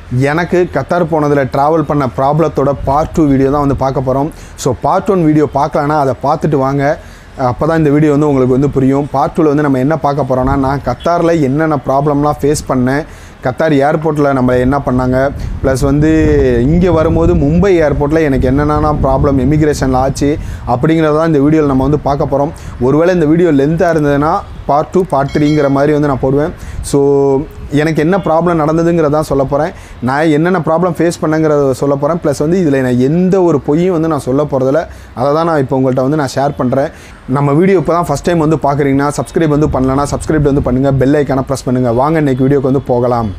எனக்கு கத்தார் போனதில் ட்ராவல் பண்ண ப்ராப்ளத்தோட பார்ட் டூ வீடியோ தான் வந்து பார்க்க போகிறோம் ஸோ பார்ட் ஒன் வீடியோ பார்க்கலன்னா அதை பார்த்துட்டு வாங்க அப்போ தான் இந்த வீடியோ வந்து உங்களுக்கு வந்து புரியும் பார்ட் டூவில் வந்து நம்ம என்ன பார்க்க போகிறோம்னா நான் கத்தாரில் என்னென்ன ப்ராப்ளம்லாம் ஃபேஸ் பண்ணேன் கத்தார் ஏர்போர்ட்டில் நம்மளை என்ன பண்ணாங்க ப்ளஸ் வந்து இங்கே வரும்போது மும்பை ஏர்போர்ட்டில் எனக்கு என்னென்ன ப்ராப்ளம் இமிக்ரேஷனில் ஆச்சு அப்படிங்கிறத தான் இந்த வீடியோவில் நம்ம வந்து பார்க்க போகிறோம் ஒருவேளை இந்த வீடியோ லென்த்தாக இருந்ததுன்னா பார்ட் டூ பார்ட் த்ரீங்கிற மாதிரி வந்து நான் போடுவேன் ஸோ எனக்கு என்ன ப்ராப்ளம் நடந்ததுங்கிறத சொல்ல போகிறேன் நான் என்னென்ன ப்ராப்ளம் ஃபேஸ் பண்ணங்கிறத சொல்ல போகிறேன் ப்ளஸ் வந்து இதில் நான் எந்த ஒரு பொய்யும் வந்து நான் சொல்ல போகிறதில்ல அதை தான் நான் இப்போ உங்கள்கிட்ட வந்து நான் ஷேர் பண்ணுறேன் நம்ம வீடியோ இப்போ தான் ஃபஸ்ட் டைம் வந்து பார்க்குறீங்கன்னா சப்ஸ்கிரைப் வந்து பண்ணலன்னா சப்ஸ்கிரைப் வந்து பண்ணுங்கள் பெல் ஐக்கான ப்ரெஸ் பண்ணுங்கள் வாங்க இன்னைக்கு வீடியோக்கு வந்து போகலாம்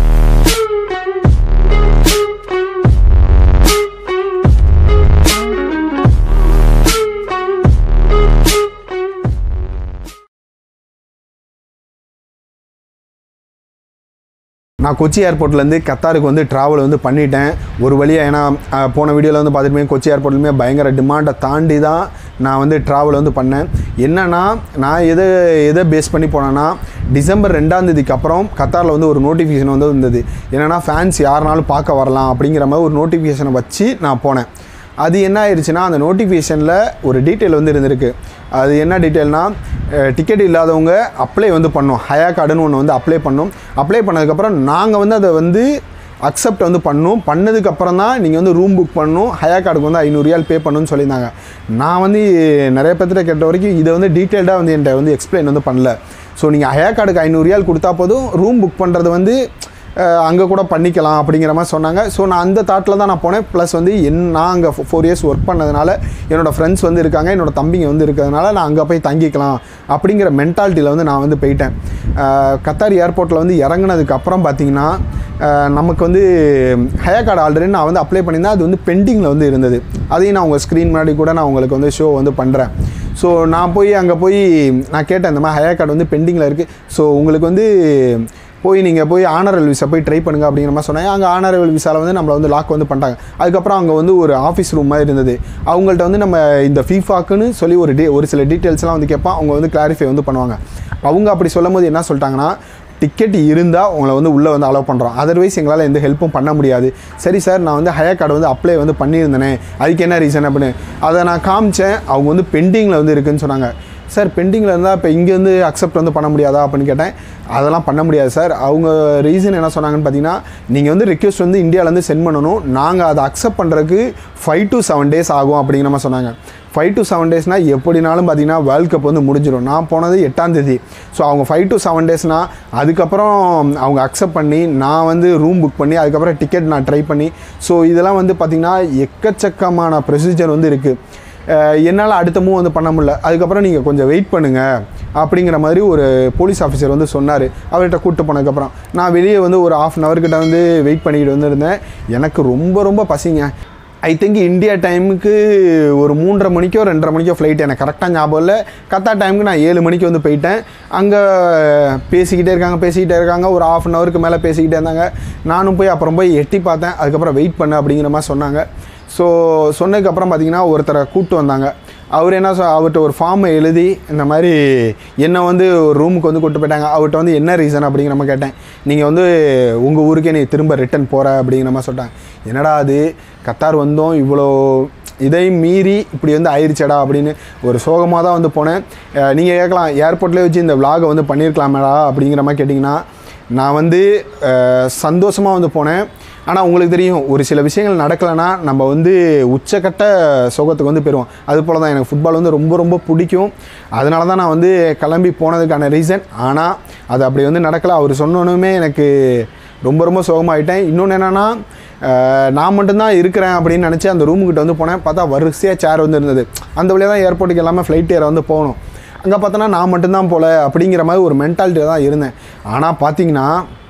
நான் கொச்சி ஏர்போர்ட்லேருந்து கத்தாருக்கு வந்து ட்ராவல் வந்து பண்ணிட்டேன் ஒரு வழியாக ஏன்னா அஹ், போன வீடியோவில் வந்து பார்த்துருப்பேன் கொச்சி ஏர்போர்ட்லையுமே பயங்கர டிமாண்டை தாண்டி தான் நான் வந்து ட்ராவல் வந்து பண்ணேன் என்னன்னா நான் எதை எதை பேஸ் பண்ணி போனேன்னா டிசம்பர் ரெண்டாம் தேதிக்கு அப்புறம் கத்தாரில் வந்து ஒரு நோட்டிஃபிகேஷன் வந்து இருந்தது என்னென்னா ஃபேன்ஸ் யாருனாலும் பார்க்க வரலாம் அப்படிங்கிற மாதிரி ஒரு நோட்டிஃபிகேஷனை வச்சு நான் போனேன் அது என்ன ஆயிடுச்சுன்னா அந்த நோட்டிஃபிகேஷனில் ஒரு டீட்டெயில் வந்து இருந்திருக்கு அது என்ன டீட்டெயில்னா டிக்கெட் இல்லாதவங்க அப்ளை வந்து பண்ணோம் ஹயா கார்டுன்னு ஒன்று வந்து அப்ளை பண்ணோம் அப்ளை பண்ணதுக்கப்புறம் நாங்கள் வந்து அதை வந்து அக்செப்ட் வந்து பண்ணோம் பண்ணதுக்கப்புறம் தான் நீங்கள் வந்து ரூம் புக் பண்ணணும் ஹயா கார்டுக்கு வந்து ஐநூறு ரியால் பே பண்ணணும்னு சொல்லியிருந்தாங்க நான் வந்து நிறைய பேர்த்திட்ட கேட்ட வரைக்கும் இதை வந்து டீட்டெயில்டாக வந்து என்கிட்ட வந்து எக்ஸ்பிளைன் வந்து பண்ணல ஸோ நீங்கள் ஹயா கார்டுக்கு ஐநூறு ரியால் கொடுத்தா போதும் ரூம் புக் பண்ணுறது வந்து அங்கே கூட பண்ணிக்கலாம் அப்படிங்கிற மாதிரி சொன்னாங்க ஸோ நான் அந்த தாட்டில் தான் நான் போனேன் ப்ளஸ் வந்து என் நான் அங்கே ஃபோர் இயர்ஸ் ஒர்க் பண்ணதுனால என்னோடய ஃப்ரெண்ட்ஸ் வந்து இருக்காங்க என்னோட தம்பிங்க வந்து இருக்கிறதுனால நான் அங்கே போய் தங்கிக்கலாம் அப்படிங்கிற மென்டாலிட்டியில் வந்து நான் வந்து போயிட்டேன் அஹ் கத்தார் ஏர்போர்ட்டில் வந்து இறங்குனதுக்கு அப்புறம் பார்த்தீங்கன்னா அஹ் நமக்கு வந்து ஹயா கார்டு ஆல்ரெடி நான் வந்து அப்ளை பண்ணியிருந்தேன் அது வந்து பெண்டிங்கில் வந்து இருந்தது அதையும் நான் உங்கள் ஸ்க்ரீன் முன்னாடி கூட நான் உங்களுக்கு வந்து ஷோ வந்து பண்ணுறேன் ஸோ நான் போய் அங்கே போய் நான் கேட்டேன் இந்த மாதிரி ஹயா கார்டு வந்து பெண்டிங்கில் இருக்குது ஸோ உங்களுக்கு வந்து போய் நீங்கள் போய் ஆனரல் விசா போய் ட்ரை பண்ணுங்க அப்படிங்கிற மாதிரி சொன்னாங்க அங்கே ஆனரல் விசாவில் வந்து நம்மளை வந்து லாக் வந்து பண்ணிட்டாங்க அதுக்கப்புறம் அங்கே வந்து ஒரு ஆஃபீஸ் ரூம் மாதிரி இருந்தது அவங்கள்ட்ட வந்து நம்ம இந்த ஃபீஃபாக்குன்னு சொல்லி ஒரு டே ஒரு சில டீட்டெயில்ஸ்லாம் வந்து கேட்பான் அவங்க வந்து கிளாரிஃபை வந்து பண்ணுவாங்க அவங்க அப்படி சொல்லும் போது என்ன சொல்லிட்டாங்கன்னா டிக்கெட் இருந்தால் உங்களை வந்து உள்ளே வந்து அலோவ் பண்ணுறோம் அதர்வைஸ் எங்களால் எந்த ஹெல்ப்பும் பண்ண முடியாது சரி சார் நான் வந்து ஹையர் கார்டு வந்து அப்ளை வந்து பண்ணியிருந்தேனே அதுக்கு என்ன ரீசன் அப்படின்னு அதை நான் காமிச்சேன் அவங்க வந்து பெண்டிங்கில் வந்து இருக்குன்னு சொன்னாங்க சார் பெண்டிங்கில் இருந்தால் இப்போ இங்கே வந்து அக்செப்ட் வந்து பண்ண முடியாதா அப்படின்னு கேட்டேன் அதெல்லாம் பண்ண முடியாது சார் அவங்க ரீசன் என்ன சொன்னாங்கன்னு பார்த்தீங்கன்னா நீங்கள் வந்து ரிக்வெஸ்ட் வந்து இந்தியாவிலேருந்து சென்ட் பண்ணணும் நாங்கள் அதை அக்செப்ட் பண்ணுறதுக்கு ஃபைவ் டு செவன் டேஸ் ஆகும் அப்படிங்கிற மாதிரி சொன்னாங்க ஃபைவ் டு செவன் டேஸ்னால் எப்படினாலும் பார்த்தீங்கன்னா வேர்ல்ட் கப் வந்து முடிஞ்சிடும் நான் போனது எட்டாம் தேதி ஸோ அவங்க ஃபைவ் டு செவன் டேஸ்னால் அதுக்கப்புறம் அவங்க அக்செப்ட் பண்ணி நான் வந்து ரூம் புக் பண்ணி அதுக்கப்புறம் டிக்கெட் நான் ட்ரை பண்ணி ஸோ இதெல்லாம் வந்து பார்த்திங்கன்னா எக்கச்சக்கமான ப்ரொசீஜர் வந்து இருக்குது என்னால் அடுத்த மூவ் வந்து பண்ண முடியல அதுக்கப்புறம் நீங்கள் கொஞ்சம் வெயிட் பண்ணுங்கள் அப்படிங்கிற மாதிரி ஒரு போலீஸ் ஆஃபீஸர் வந்து சொன்னார் அவர்கிட்ட கூப்பிட்டு போனதுக்கப்புறம் நான் வெளியே வந்து ஒரு ஆஃப் அன் ஹவர்கிட்ட வந்து வெயிட் பண்ணிக்கிட்டு வந்துருந்தேன் எனக்கு ரொம்ப ரொம்ப பசிங்க ஐ திங்க் இந்தியா டைமுக்கு ஒரு மூன்றரை மணிக்கோ ரெண்டரை மணிக்கோ ஃப்ளைட் எனக்கு கரெக்டாக ஞாபகம் இல்லை கத்தா டைமுக்கு நான் ஏழு மணிக்கு வந்து போயிட்டேன் அங்கே பேசிக்கிட்டே இருக்காங்க பேசிக்கிட்டே இருக்காங்க ஒரு ஆஃப் அன் ஹவருக்கு மேலே பேசிக்கிட்டே இருந்தாங்க நானும் போய் அப்புறம் போய் எட்டி பார்த்தேன் அதுக்கப்புறம் வெயிட் பண்ணு அப்படிங்கிற மாதிரி சொன்னாங்க ஸோ சொன்னதுக்கப்புறம் பார்த்தீங்கன்னா ஒருத்தரை கூப்பிட்டு வந்தாங்க அவர் என்ன சொ அவர்கிட்ட ஒரு ஃபார்மை எழுதி இந்த மாதிரி என்னை வந்து ஒரு ரூமுக்கு வந்து கூப்பிட்டு போயிட்டாங்க அவர்கிட்ட வந்து என்ன ரீசன் அப்படிங்கிற மாதிரி கேட்டேன் நீங்கள் வந்து உங்கள் ஊருக்கே நீ திரும்ப ரிட்டன் போகிற அப்படிங்கிற மாதிரி சொல்லிட்டாங்க என்னடா அது கத்தார் வந்தோம் இவ்வளோ இதையும் மீறி இப்படி வந்து ஆயிடுச்சடா அப்படின்னு ஒரு சோகமாக தான் வந்து போனேன் நீங்கள் கேட்கலாம் ஏர்போர்ட்லேயே வச்சு இந்த விலாகை வந்து பண்ணியிருக்கலாமேடா அப்படிங்கிற மாதிரி கேட்டிங்கன்னா நான் வந்து சந்தோஷமாக வந்து போனேன் ஆனால் உங்களுக்கு தெரியும் ஒரு சில விஷயங்கள் நடக்கலைன்னா நம்ம வந்து உச்சக்கட்ட சோகத்துக்கு வந்து போயிடுவோம் அது போல் தான் எனக்கு ஃபுட்பால் வந்து ரொம்ப ரொம்ப பிடிக்கும் அதனால தான் நான் வந்து கிளம்பி போனதுக்கான ரீசன் ஆனால் அது அப்படி வந்து நடக்கலை அவர் சொன்னோன்னுமே எனக்கு ரொம்ப ரொம்ப சோகமாயிட்டேன் இன்னொன்று என்னென்னா நான் மட்டும்தான் இருக்கிறேன் அப்படின்னு நினச்சி அந்த ரூமுக்கிட்ட வந்து போனேன் பார்த்தா வரிசையாக சேர் வந்து இருந்தது அந்த வழியாக தான் ஏர்போர்ட்டுக்கு எல்லாமே ஃப்ளைட் ஏற வந்து போகணும் அங்கே பார்த்தோன்னா நான் மட்டும்தான் போல அப்படிங்கிற மாதிரி ஒரு மென்டாலிட்டியில் தான் இருந்தேன் ஆனால் பார்த்தீங்கன்னா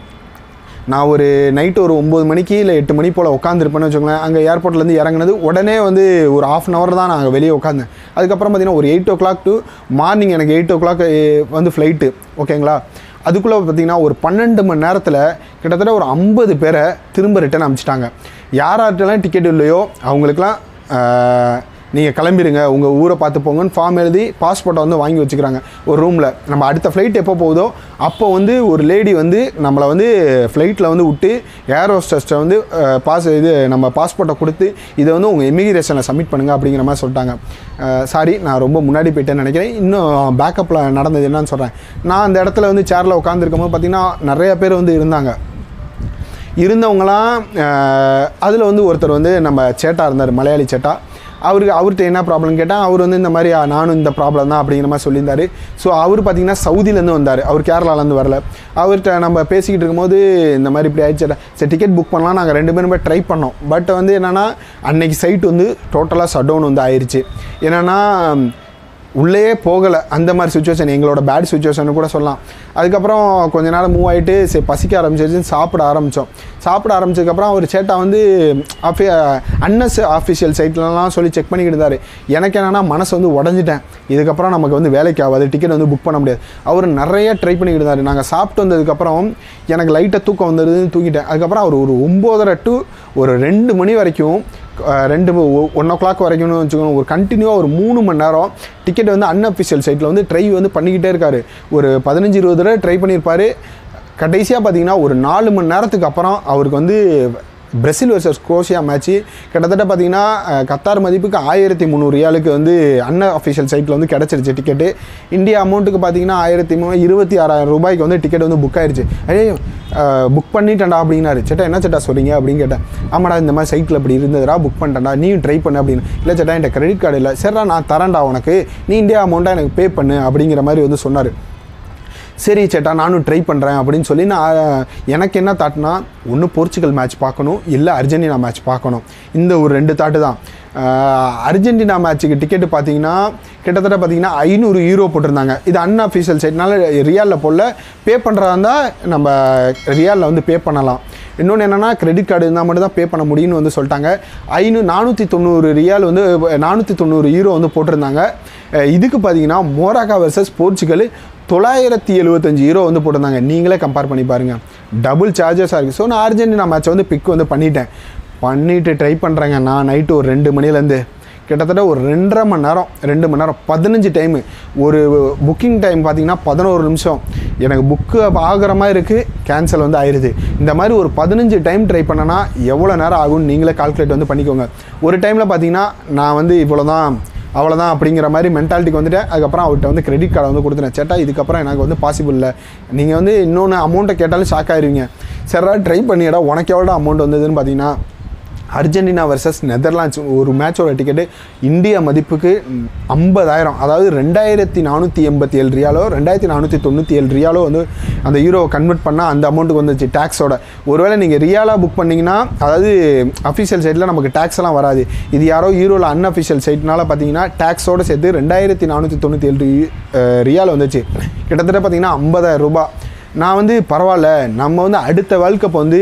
நான் ஒரு நைட்டு ஒரு ஒம்பது மணிக்கு இல்லை எட்டு மணி போல் உட்காந்துருப்பேன்னு வச்சுக்கோங்களேன் அங்கே ஏர்போர்ட்லேருந்து இறங்குனது உடனே வந்து ஒரு ஆஃப் அன் ஹவர் தான் நான் வெளியே உட்காந்தேன் அதுக்கப்புறம் பார்த்தீங்கன்னா ஒரு eight o'clock to morning எனக்கு எயிட் ஓ கிளாக் வந்து ஃப்ளைட்டு ஓகேங்களா அதுக்குள்ளே பார்த்தீங்கன்னா ஒரு பன்னெண்டு மணி நேரத்தில் கிட்டத்தட்ட ஒரு ஐம்பது பேரை திரும்ப ரிட்டர்ன் அனுப்பிச்சிட்டாங்க யார் யார்கிட்டலாம் டிக்கெட் இல்லையோ அவங்களுக்குலாம் நீங்கள் கிளம்பிடுங்க உங்கள் ஊரை பார்த்து போங்கன்னு ஃபார்ம் எழுதி பாஸ்போர்ட்டை வந்து வாங்கி வச்சுக்கிறாங்க ஒரு ரூமில் நம்ம அடுத்த ஃப்ளைட் எப்போ போகுதோ அப்போ வந்து ஒரு லேடி வந்து நம்மளை வந்து ஃப்ளைட்டில் வந்து விட்டு ஏர் ஹோஸ்டஸ்ட்டை வந்து பாஸ் இது நம்ம பாஸ்போர்ட்டை கொடுத்து இதை வந்து உங்கள் இமிகிரேஷனில் சப்மிட் பண்ணுங்கள் அப்படிங்கிற மாதிரி சொல்லிட்டாங்க சாரி நான் ரொம்ப முன்னாடி போயிட்டேன்னு நினைக்கிறேன் இன்னும் பேக்கப்பில் நடந்தது என்னன்னு சொல்கிறேன் நான் அந்த இடத்துல வந்து சேரில் உட்காந்துருக்கும் போது பார்த்தீங்கன்னா நிறைய பேர் வந்து இருந்தாங்க இருந்தவங்களாம் அதில் வந்து ஒருத்தர் வந்து நம்ம சேட்டா இருந்தார் மலையாளி சேட்டா அவருக்கு அவர்கிட்ட என்ன ப்ராப்ளம் கேட்டால் அவர் வந்து இந்த மாதிரி "ஆ, நானும் இந்த ப்ராப்ளம் தான் அப்படிங்கிற மாதிரி சொல்லியிருந்தார் ஸோ அவர் பார்த்தீங்கன்னா சவுதியிலேருந்து வந்தார் அவர் கேரளாலேருந்து வரல அவர்கிட்ட நம்ம பேசிக்கிட்டு இருக்கும்போது இந்த மாதிரி இப்படி ஆயிடுச்சு சரி டிக்கெட் புக் பண்ணலாம் நாங்கள் ரெண்டு பேருமே ட்ரை பண்ணோம் பட் வந்து என்னென்னா அன்னைக்கு சைட் வந்து டோட்டலாக ஷட் டவுன் வந்து ஆயிடுச்சு என்னென்னா உள்ளேயே போகலை அந்த மாதிரி சுச்சுவேஷன் எங்களோட பேட் சுச்சுவேஷன் கூட சொல்லலாம் அதுக்கப்புறம் கொஞ்ச நாள் மூவ் ஆகிட்டு சரி பசிக்க ஆரம்பிச்சிருச்சுன்னு சாப்பிட ஆரம்பித்தோம் சாப்பிட ஆரம்பிச்சதுக்கப்புறம் அவர் சேட்டா வந்து ஆஃபி அன்னஸ் ஆஃபிஷியல் சைட்லலாம் சொல்லி செக் பண்ணிக்கிட்டு இருந்தார் எனக்கு என்னென்னா மனசு வந்து உடஞ்சிட்டேன் இதுக்கப்புறம் நமக்கு வந்து வேலைக்கு ஆகாது டிக்கெட் வந்து புக் பண்ண முடியாது அவர் நிறைய ட்ரை பண்ணிக்கிட்டு இருந்தார் நாங்கள் சாப்பிட்டு வந்ததுக்கப்புறம் எனக்கு லைட்டாக தூக்கம் வந்ததுன்னு தூக்கிட்டேன் அதுக்கப்புறம் அவர் ஒரு ஒம்போதரை டு ஒரு ரெண்டு மணி வரைக்கும் அஹ், ரெண்டு ஒன் ஓ கிளாக் வரைக்கும்னு வச்சுக்கோங்க ஒரு கண்டினியூவாக ஒரு மூணு மணி நேரம் டிக்கெட் வந்து அன்அஃபிஷியல் சைட்டில் வந்து ட்ரை வந்து பண்ணிக்கிட்டே இருக்காரு ஒரு பதினஞ்சு இருபது தடவை ட்ரை பண்ணியிருப்பாரு கடைசியாக பார்த்தீங்கன்னா ஒரு நாலு மணி நேரத்துக்கு அப்புறம் அவருக்கு வந்து பிரேசில் வர்சஸ் குரோஷியா மேட்ச்சு கிட்டத்தட்ட பார்த்தீங்கன்னா அஹ், கத்தார் மதிப்புக்கு ஆயிரத்தி முந்நூறு ரியாலுக்கு வந்து அன்ன அஃபிஷியல் சைட்டில் வந்து கிடச்சிருச்சு டிக்கெட்டு இந்தியா அமௌண்ட்டுக்கு பார்த்தீங்கன்னா ஆயிரத்தி மூணு இருபத்தி ஆறாயிரம் ரூபாய்க்கு வந்து டிக்கெட் வந்து புக் ஆயிருச்சு ஐயோ புக் பண்ணிட்டேன்டா அப்படின்னாரு சேட்டா என்ன சேட்டா சொல்றீங்க அப்படின்னு கேட்டேன் ஆமாடா இந்த மாதிரி சைட்டில் அப்படி இருந்ததுடா புக் பண்ணிட்டேன்டா நீயும் ட்ரை பண்ணு அப்படின்னு இல்லை சேட்டா என்கிட்ட கிரெடிட் கார்டு இல்லை சரிடா நான் தரேன்டா உனக்கு நீ இந்தியா அமௌண்ட்டாக எனக்கு பே பண்ணு அப்படிங்கிற மாதிரி வந்து சொன்னார் சரி சேட்டா நானும் ட்ரை பண்ணுறேன் அப்படின்னு சொல்லி நான் எனக்கு என்ன தாட்னா ஒன்று போர்ச்சுகல் மேட்ச் பார்க்கணும் இல்லை அர்ஜென்டினா மேட்ச் பார்க்கணும் இந்த ஒரு ரெண்டு தாட்டு தான் ஆஹ், அர்ஜென்டினா மேட்ச்சுக்கு டிக்கெட்டு பார்த்தீங்கன்னா கிட்டத்தட்ட பார்த்தீங்கன்னா ஐநூறு யூரோ போட்டிருந்தாங்க இது அன்அஃபிஷியல் சைட்னால ரியாலில் போடல பே பண்ணுறதா இருந்தால் நம்ம ரியாலில் வந்து பே பண்ணலாம் இன்னொன்று என்னென்னா கிரெடிட் கார்டு இருந்தால் மட்டும் தான் பே பண்ண முடியும்னு வந்து சொல்லிட்டாங்க ஐநூ நானூற்றி தொண்ணூறு ரியால் வந்து நானூற்றி தொண்ணூறு யூரோ வந்து போட்டிருந்தாங்க அஹ் இதுக்கு பார்த்தீங்கன்னா மோராக்கா வெர்சஸ் போர்ச்சுகல் தொள்ளாயிரத்தி எழுபத்தஞ்சு ஹீரோ வந்து போட்டிருந்தாங்க நீங்களே கம்பேர் பண்ணி பாருங்கள் டபுள் சார்ஜஸாக இருக்குது ஸோ நான் அர்ஜென்டினா மேட்ச்சை வந்து பிக் வந்து பண்ணிட்டேன் பண்ணிவிட்டு ட்ரை பண்ணுறேங்க நான் நைட்டு ஒரு ரெண்டு மணிலேருந்து கிட்டத்தட்ட ஒரு ரெண்டரை மணி நேரம் ரெண்டு மணி நேரம் பதினஞ்சு டைமு ஒரு புக்கிங் டைம் பார்த்தீங்கன்னா பதினோரு நிமிஷம் எனக்கு புக்கு ஆகிற மாதிரி இருக்குது கேன்சல் வந்து ஆயிடுது இந்த மாதிரி ஒரு பதினஞ்சு டைம் ட்ரை பண்ணனா எவ்வளோ நேரம் ஆகும்னு நீங்களே கால்குலேட் வந்து பண்ணிக்கோங்க ஒரு டைமில் பார்த்தீங்கன்னா நான் வந்து இவ்வளோ தான் அவ்வளோதான் அப்படிங்கிற மாதிரி மென்டாலிட்டிக்கு வந்துட்டேன் அதுக்கப்புறம் அவர்கிட்ட வந்து கிரெடிட் கார்டை வந்து கொடுத்துட்டேன் சேட்டா இதுக்கப்புறம் எனக்கு வந்து பாசிபிள் இல்லை நீங்கள் வந்து இன்னொன்று அமௌண்ட்டை கேட்டாலும் ஷாக் ஆயிருவீங்க சரிடா ட்ரை பண்ணியடா உனக்கு எவ்வளோ அமௌண்ட் வந்ததுன்னு பார்த்தீங்கன்னா அர்ஜென்டினா வர்சஸ் நெதர்லாண்ட்ஸ் ஒரு மேட்சோட டிக்கெட்டு இந்தியா மதிப்புக்கு ஐம்பதாயிரம் அதாவது ரெண்டாயிரத்தி நானூற்றி எண்பத்தி ஏழு ரியாலோ ரெண்டாயிரத்தி நானூற்றி தொண்ணூற்றி ஏழு ரியாலோ வந்து அந்த யூரோவை கன்வெர்ட் பண்ணால் அந்த அமௌண்ட்டுக்கு வந்துச்சு டேக்ஸோட ஒருவேளை நீங்கள் ரியாலாக புக் பண்ணிங்கன்னா அதாவது அஃபிஷியல் சைட்டில் நமக்கு tax எல்லாம் வராது இது யாரோ யூரோவில் அன்அஃபிஷியல் சைட்னால பார்த்தீங்கன்னா டேக்ஸோட சேர்த்து ரெண்டாயிரத்தி நானூற்றி தொண்ணூற்றி ஏழு ரியால் வந்துச்சு கிட்டத்தட்ட பார்த்தீங்கன்னா ஐம்பதாயிரம் ரூபாய் நான் வந்து பரவாயில்ல நம்ம வந்து அடுத்த வேர்ல்ட் கப் வந்து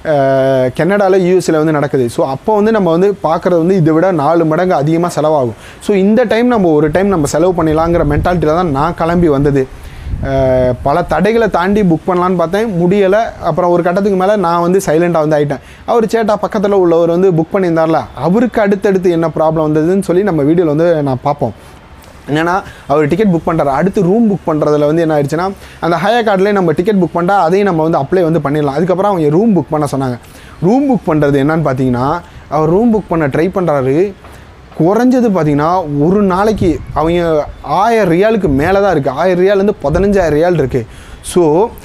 கனடாவில் யூஎஸ்ல வந்து நடக்குது ஸோ அப்போ வந்து நம்ம வந்து பார்க்குறது வந்து இதை விட நாலு மடங்கு அதிகமாக செலவாகும் ஸோ இந்த டைம் நம்ம ஒரு டைம் நம்ம செலவு பண்ணிடலாங்கிற மென்டாலிட்டியில் தான் நான் கிளம்பி வந்தது அஹ், பல தடைகளை தாண்டி புக் பண்ணலான்னு பார்த்தேன் முடியலை அப்புறம் ஒரு கட்டத்துக்கு மேலே நான் வந்து சைலண்டாக வந்து ஆகிட்டேன் அவர் சேட்டா பக்கத்தில் உள்ளவர் வந்து புக் பண்ணியிருந்தார்ல அவருக்கு அடுத்தடுத்து என்ன ப்ராப்ளம் வந்ததுன்னு சொல்லி நம்ம வீடியோவில் வந்து நான் பார்ப்போம் என்னன்னா அவர் டிக்கெட் புக் பண்ணுறாரு அடுத்து ரூம் புக் பண்ணுறதுல வந்து என்ன ஆயிடுச்சுன்னா அந்த ஹையர் கார்ட்லேயே நம்ம டிக்கெட் புக் பண்ணிட்டா அதையும் நம்ம வந்து அப்ளை வந்து பண்ணிடலாம் அதுக்கப்புறம் அவங்க ரூம் புக் பண்ண சொன்னாங்க ரூம் புக் பண்ணுறது என்னன்னு பார்த்தீங்கன்னா அவர் ரூம் புக் பண்ண ட்ரை பண்ணுறாரு குறைஞ்சது பார்த்தீங்கன்னா ஒரு நாளைக்கு அவங்க ஆயிரம் ரியாலுக்கு மேலே தான் இருக்குது ஆயிரம் ரியால்லேருந்து பதினஞ்சாயிரம் ரியால் இருக்குது ஸோ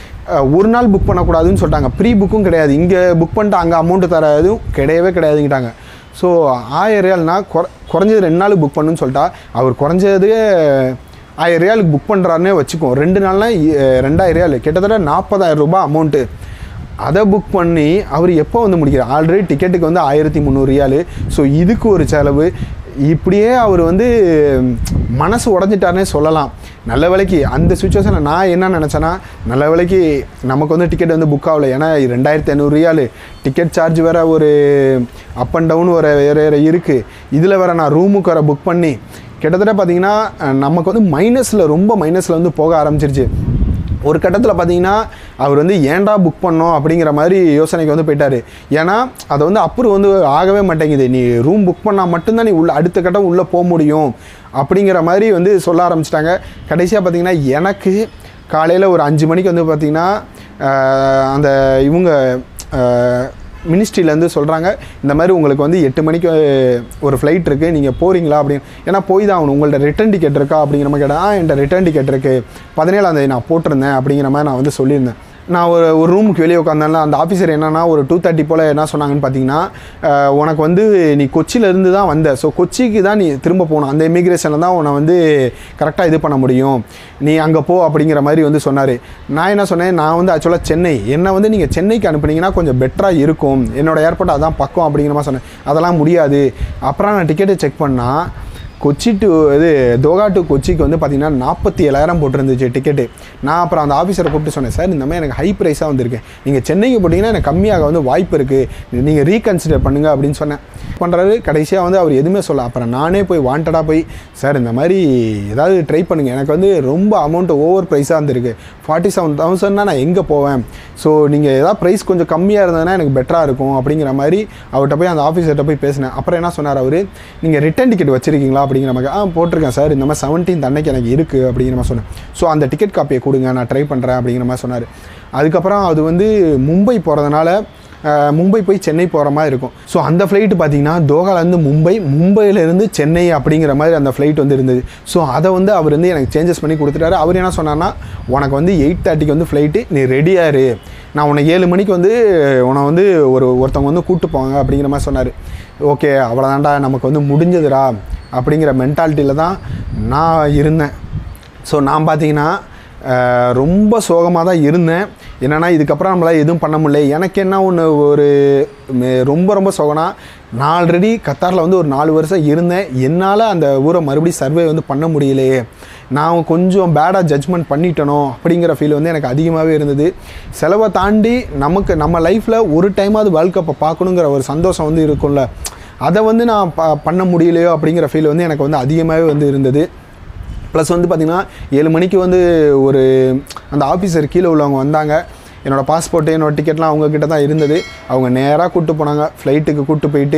ஒரு நாள் புக் பண்ணக்கூடாதுன்னு சொல்லிட்டாங்க ப்ரீ புக்கும் கிடையாது இங்கே புக் பண்ணிட்டு அங்கே அமௌண்ட்டு தர எதுவும் கிடையவே கிடையாதுங்கிட்டாங்க ஸோ ஆயிரம் ரியால்னா குற குறைஞ்சது ரெண்டு நாளுக்கு புக் பண்ணுன்னு சொல்லிட்டா அவர் குறைஞ்சது ஆயிரம் ரியாலுக்கு புக் பண்ணுறாருன்னே வச்சுக்கோம் ரெண்டு நாள்னா இ- ரெண்டாயிரம் ரியால் கிட்டத்தட்ட நாற்பதாயிரம் ரூபாய் அமௌண்ட்டு அதை புக் பண்ணி அவர் எப்போ வந்து முடிக்கிறார் ஆல்ரெடி டிக்கெட்டுக்கு வந்து ஆயிரத்தி முந்நூறு ரியாலு ஸோ இதுக்கு ஒரு செலவு இப்படியே அவர் வந்து மனசு உடஞ்சிட்டாருன்னே சொல்லலாம் நல்ல வேலைக்கு அந்த சுச்சுவேஷனில் நான் என்ன நினச்சேன்னா நல்ல வேலைக்கு நமக்கு வந்து டிக்கெட் வந்து புக் ஆகலை ஏன்னா ரெண்டாயிரத்தி ஐநூறு ரியாலு டிக்கெட் சார்ஜ் வேறு ஒரு அப் அண்ட் டவுன் ஒரு வேறு வேறு இருக்குது இதில் வேறு நான் ரூமுக்கு வேறு புக் பண்ணி கிட்டத்தட்ட பார்த்தீங்கன்னா அஹ், நமக்கு வந்து மைனஸில் ரொம்ப மைனஸில் வந்து போக ஆரம்பிச்சிருச்சு ஒரு கட்டத்தில் பார்த்தீங்கன்னா அவர் வந்து ஏன்டா புக் பண்ணோம் அப்படிங்கிற மாதிரி யோசனைக்கு வந்து போயிட்டாரு ஏன்னா அதை வந்து அப்ரூவ் வந்து ஆகவே மாட்டேங்குது நீ ரூம் புக் பண்ணால் மட்டும்தான் நீ உள்ள அடுத்த கட்டம் உள்ளே போக முடியும் அப்படிங்கிற மாதிரி வந்து சொல்ல ஆரம்பிச்சிட்டாங்க கடைசியாக பார்த்தீங்கன்னா எனக்கு காலையில் ஒரு அஞ்சு மணிக்கு வந்து பார்த்திங்கன்னா ஆஹ், அந்த இவங்க மினிஸ்ட்ரியிலேருந்து சொல்கிறாங்க இந்த மாதிரி உங்களுக்கு வந்து எட்டு மணிக்கு ஒரு ஃப்ளைட் இருக்குது நீங்கள் போகிறீங்களா அப்படின்னு ஏன்னா போய் தான் ஆகணும் உங்கள்ட்ட ரிட்டர்ன் டிக்கெட் இருக்கா அப்படிங்கிற மாதிரி கேட்டேன் ஆ என்கிட்ட ரிட்டர்ன் டிக்கெட் இருக்குது பதினேழாம் தேதி நான் போட்டிருந்தேன் அப்படிங்கிற மாதிரி நான் வந்து சொல்லியிருந்தேன் நான் ஒரு ஒரு ரூமுக்கு வெளியே உட்காந்தேன்ல அந்த ஆஃபீஸர் என்னன்னா ஒரு டூ தேர்ட்டி போல் என்ன சொன்னாங்கன்னு பார்த்தீங்கன்னா அஹ், உனக்கு வந்து நீ கொச்சியிலேருந்து தான் வந்த ஸோ கொச்சிக்கு தான் நீ திரும்ப போகணும் அந்த இமிக்ரேஷனில் தான் உன்னை வந்து கரெக்டாக இது பண்ண முடியும் நீ அங்கே போ அப்படிங்கிற மாதிரி வந்து சொன்னார் நான் என்ன சொன்னேன் நான் வந்து ஆக்சுவலாக சென்னை என்னை வந்து நீங்கள் சென்னைக்கு அனுப்புனீங்கன்னா கொஞ்சம் பெட்டராக இருக்கும் என்னோட ஏர்போர்ட் அதான் பக்கம் அப்படிங்கிற மாதிரி சொன்னேன் அதெல்லாம் முடியாது அப்புறம் நான் டிக்கெட்டை செக் பண்ணால் கொச்சி டு இது தோகா டு கொச்சிக்கு வந்து பார்த்தீங்கன்னா நாற்பத்தி ஏழாயிரம் போட்டிருந்துச்சு டிக்கெட்டு நான் அப்புறம் அந்த ஆஃபீஸரை கூப்பிட்டு சொன்னேன் சார் இந்த மாதிரி எனக்கு ஹை ப்ரைஸாக வந்திருக்கேன் நீங்கள் சென்னைக்கு போட்டிங்கன்னா எனக்கு கம்மியாக வந்து வாய்ப்பு இருக்குது நீங்கள் ரீகன்சிடர் பண்ணுங்க அப்படின்னு சொன்னேன் பண்ணுறாரு கடைசியாக வந்து அவர் எதுவுமே சொல்ல அப்புறம் நானே போய் வாண்டடாக போய் சார் இந்த மாதிரி ஏதாவது ட்ரை பண்ணுங்கள் எனக்கு வந்து ரொம்ப அமௌண்ட் ஓவர் ப்ரைஸாக இருந்திருக்கு ஃபார்ட்டி செவன் தௌசண்ட்னா நான் எங்கே போவேன் ஸோ நீங்கள் ஏதாவது ப்ரைஸ் கொஞ்சம் கம்மியாக இருந்ததுன்னா எனக்கு பெட்டராக இருக்கும் அப்படிங்கிற மாதிரி அவர்கிட்ட போய் அந்த ஆஃபீஸர்கிட்ட போய் பேசினேன் அப்புறம் என்ன சொன்னார் அவர் நீங்கள் ரிட்டர்ன் டிக்கெட் வச்சிருக்கீங்களா அப்படிங்கிற மாதிரி ஆ போட்டிருக்கேன் சார் இந்த மாதிரி செவன்டீன் அன்னைக்கு எனக்கு இருக்குது அப்படிங்கிற மாதிரி சொன்னேன் ஸோ அந்த டிக்கெட் காப்பியை கொடுங்க நான் ட்ரை பண்ணுறேன் அப்படிங்கிற மாதிரி சொன்னார் அதுக்கப்புறம் அது வந்து மும்பை போகிறதுனால அஹ், மும்பை போய் சென்னை போகிற மாதிரி இருக்கும் ஸோ அந்த ஃப்ளைட்டு பார்த்தீங்கன்னா தோகாலேருந்து மும்பை மும்பையிலேருந்து சென்னை அப்படிங்கிற மாதிரி அந்த ஃப்ளைட் வந்து இருந்தது ஸோ அதை வந்து அவர் வந்து எனக்கு சேஞ்சஸ் பண்ணி கொடுத்துட்டாரு அவர் என்ன சொன்னார்னா உனக்கு வந்து எயிட் தேர்ட்டிக்கு வந்து ஃப்ளைட்டு நீ ரெடியாக இரு நான் உன்னை ஏழு மணிக்கு வந்து உன்னை வந்து ஒரு ஒருத்தவங்க வந்து கூப்பிட்டு போவாங்க அப்படிங்கிற மாதிரி சொன்னார் ஓகே அவ்வளோதான்டா நமக்கு வந்து முடிஞ்சதுடா அப்படிங்கிற மென்டாலிட்டியில் தான் நான் இருந்தேன் ஸோ நான் பார்த்தீங்கன்னா அஹ், ரொம்ப சோகமாக தான் இருந்தேன் என்னென்னா இதுக்கப்புறம் நம்மளால் எதுவும் பண்ண முடியல எனக்கு என்ன ஒன்று ஒரு மே- ரொம்ப ரொம்ப சோகனா நான் ஆல்ரெடி கத்தாரில் வந்து ஒரு நாலு வருஷம் இருந்தேன் என்னால் அந்த ஊரை மறுபடியும் சர்வே வந்து பண்ண முடியலையே நான் கொஞ்சம் பேடாக ஜட்ஜ்மெண்ட் பண்ணிட்டனோ அப்படிங்கிற ஃபீல் வந்து எனக்கு அதிகமாகவே இருந்தது செலவை தாண்டி நமக்கு நம்ம லைஃப்பில் ஒரு டைமாவது வேர்ல்ட் கப்பை பார்க்கணுங்கிற ஒரு சந்தோஷம் வந்து இருக்கும்ல அதை வந்து நான் ப பண்ண முடியலையோ அப்படிங்கிற ஃபீல் வந்து எனக்கு வந்து அதிகமாகவே வந்து இருந்தது ப்ளஸ் வந்து பார்த்திங்கன்னா ஏழு மணிக்கு வந்து ஒரு அந்த ஆஃபீஸர் கீழே உள்ளவங்க வந்தாங்க என்னோடய பாஸ்போர்ட்டு என்னோடய டிக்கெட்லாம் அவங்க கிட்ட தான் இருந்தது அவங்க நேராக கூப்பிட்டு போனாங்க ஃப்ளைட்டுக்கு கூப்பிட்டு போயிட்டு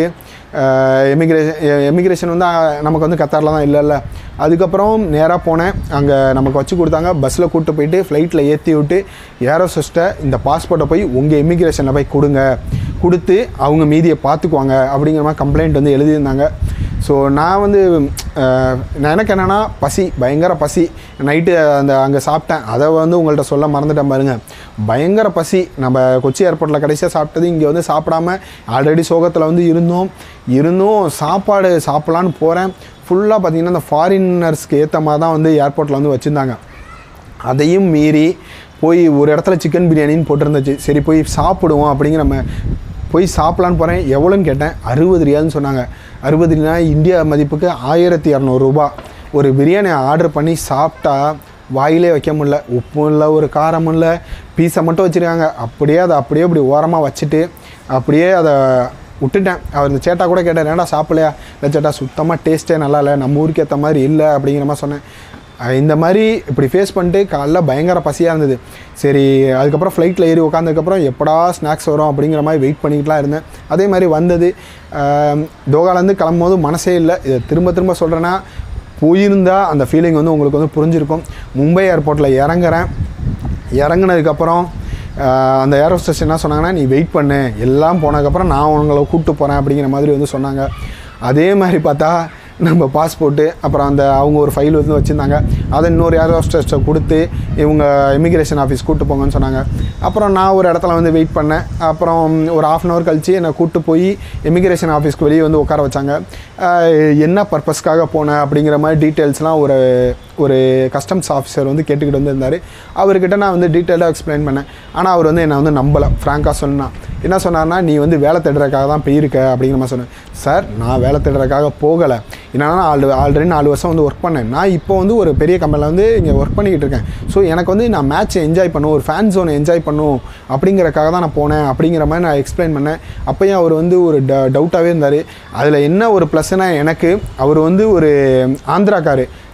எமிக்ரேஷன் எமிக்ரேஷன் வந்து அஹ், நமக்கு வந்து கத்தாரில் தான் இல்லைல்ல அதுக்கப்புறம் நேராக போனேன் அங்கே நமக்கு வச்சு கொடுத்தாங்க பஸ்ஸில் கூப்பிட்டு போயிட்டு ஃப்ளைட்டில் ஏற்றி விட்டு ஏரோசிஸ்ட்டை இந்த பாஸ்போர்ட்டை போய் உங்கள் இமிக்ரேஷனில் போய் கொடுங்க கொடுத்து அவங்க மீதியை பார்த்துக்குவாங்க அப்படிங்கிற மாதிரி கம்ப்ளைண்ட் வந்து எழுதியிருந்தாங்க ஸோ நான் வந்து அஹ், நான் எனக்கு என்னென்னா பசி பயங்கர பசி நைட்டு அந்த அங்கே சாப்பிட்டேன் அதை வந்து உங்கள்கிட்ட சொல்ல மறந்துட்டேன் பாருங்க பயங்கர பசி நம்ம கொச்சி ஏர்போர்ட்டில் கடைசியாக சாப்பிட்டது இங்கே வந்து சாப்பிடாம ஆல்ரெடி சோகத்தில் வந்து இருந்தோம் இருந்தும் சாப்பாடு சாப்பிட்லான்னு போகிறேன் ஃபுல்லாக பார்த்தீங்கன்னா இந்த ஃபாரினர்ஸ்க்கு ஏற்ற மாதிரி தான் வந்து ஏர்போர்ட்டில் வந்து வச்சுருந்தாங்க அதையும் மீறி போய் ஒரு இடத்துல சிக்கன் பிரியாணின்னு போட்டிருந்துச்சு சரி போய் சாப்பிடுவோம் அப்படிங்கிற நம்ம போய் சாப்பிட்லான்னு போகிறேன் எவ்வளோன்னு கேட்டேன் அறுபது ரியால்னு சொன்னாங்க அறுபது ரியால் இந்தியா மதிப்புக்கு ஆயிரத்தி இரநூறுபா ஒரு பிரியாணி ஆர்டர் பண்ணி சாப்பிட்டா வாயிலே வைக்க முடியல உப்பும் இல்லை ஒரு காரமும் இல்லை பீஸை மட்டும் வச்சுருக்காங்க அப்படியே அதை அப்படியே அப்படி ஓரமாக வச்சுட்டு அப்படியே அதை விட்டுட்டேன் அவர் இந்த சேட்டா கூட கேட்டார் ஏன்டா சாப்பிடலையா இல்லை சேட்டா சுத்தமாக டேஸ்ட்டே நல்லா இல்லை நம்ம ஊருக்கு ஏற்ற மாதிரி இல்லை அப்படிங்கிற மாதிரி சொன்னேன் அஹ் இந்த மாதிரி இப்படி ஃபேஸ் பண்ணிட்டு காலைல பயங்கர பசியாக இருந்தது சரி அதுக்கப்புறம் ஃப்ளைட்டில் ஏறி உட்காந்ததுக்கப்புறம் எப்படா ஸ்நாக்ஸ் வரும் அப்படிங்கிற மாதிரி வெயிட் பண்ணிக்கிட்டுலாம் இருந்தேன் அதே மாதிரி வந்தது அஹ் தோகாலேருந்து கிளம்பும்போது மனசே இல்லை இதை திரும்ப திரும்ப சொல்கிறேன்னா போயிருந்தா அந்த ஃபீலிங் வந்து உங்களுக்கு வந்து புரிஞ்சிருக்கும் மும்பை ஏர்போர்ட்டில் இறங்குறேன் இறங்குனதுக்கப்புறம் ஆஹ், அந்த ஏர் ஹோஸ்டஸ் என்ன சொன்னாங்கன்னா நீ வெயிட் பண்ணு எல்லாம் போனதுக்கப்புறம் நான் உங்களை கூப்பிட்டு போகிறேன் அப்படிங்கிற மாதிரி வந்து சொன்னாங்க அதே மாதிரி பார்த்தா நம்ம பாஸ்போர்ட்டு அப்புறம் அந்த அவங்க ஒரு ஃபைல் வந்து வச்சுருந்தாங்க அதை இன்னொரு ஏர் ஹோஸ்டஸ்ட்டை கொடுத்து இவங்க இமிக்ரேஷன் ஆஃபீஸ் கூப்பிட்டு போங்கன்னு சொன்னாங்க அப்புறம் நான் ஒரு இடத்துல வந்து வெயிட் பண்ணேன் அப்புறம் ஒரு ஆஃப் அன் ஹவர் கழித்து என்னை கூப்பிட்டு போய் இமிக்ரேஷன் ஆஃபீஸ்க்கு வெளியே வந்து உட்கார வச்சாங்க ஆஹ், என்ன பர்பஸ்க்காக போனேன் அப்படிங்கிற மாதிரி டீட்டெயில்ஸ்லாம் ஒரு ஒரு கஸ்டம்ஸ் ஆஃபீஸர் வந்து கேட்டுக்கிட்டு வந்திருந்தார் அவர்கிட்ட நான் வந்து டீட்டெயிலாக எக்ஸ்பிளைன் பண்ணேன் ஆனால் அவர் வந்து என்னை வந்து நம்பலை ஃப்ராங்காக சொன்னா என்ன சொன்னார்னா நீ வந்து வேலை தேடுறதுக்காக தான் போயிருக்க அப்படிங்கிற மாதிரி சொன்னேன் சார் நான் வேலை தேடுறதுக்காக போகலை என்னன்னா ஆல்ரெடி ஆல்ரெடி நாலு வருஷம் வந்து ஒர்க் பண்ணேன் நான் இப்போ வந்து ஒரு பெரிய கம்பெனியில் வந்து இங்கே ஒர்க் பண்ணிக்கிட்டு இருக்கேன் ஸோ எனக்கு வந்து நான் மேட்ச்சை என்ஜாய் பண்ணும் ஒரு ஃபேன் ஜோனை என்ஜாய் பண்ணும் அப்படிங்கிறக்காக தான் நான் போனேன் அப்படிங்கிற மாதிரி நான் எக்ஸ்பிளைன் பண்ணேன் அப்போயும் அவர் வந்து ஒரு ட டவுட்டாகவே இருந்தார் அதில் என்ன ஒரு ப்ளஸ்னா எனக்கு அவர் வந்து ஒரு ஆந்திராக்காரு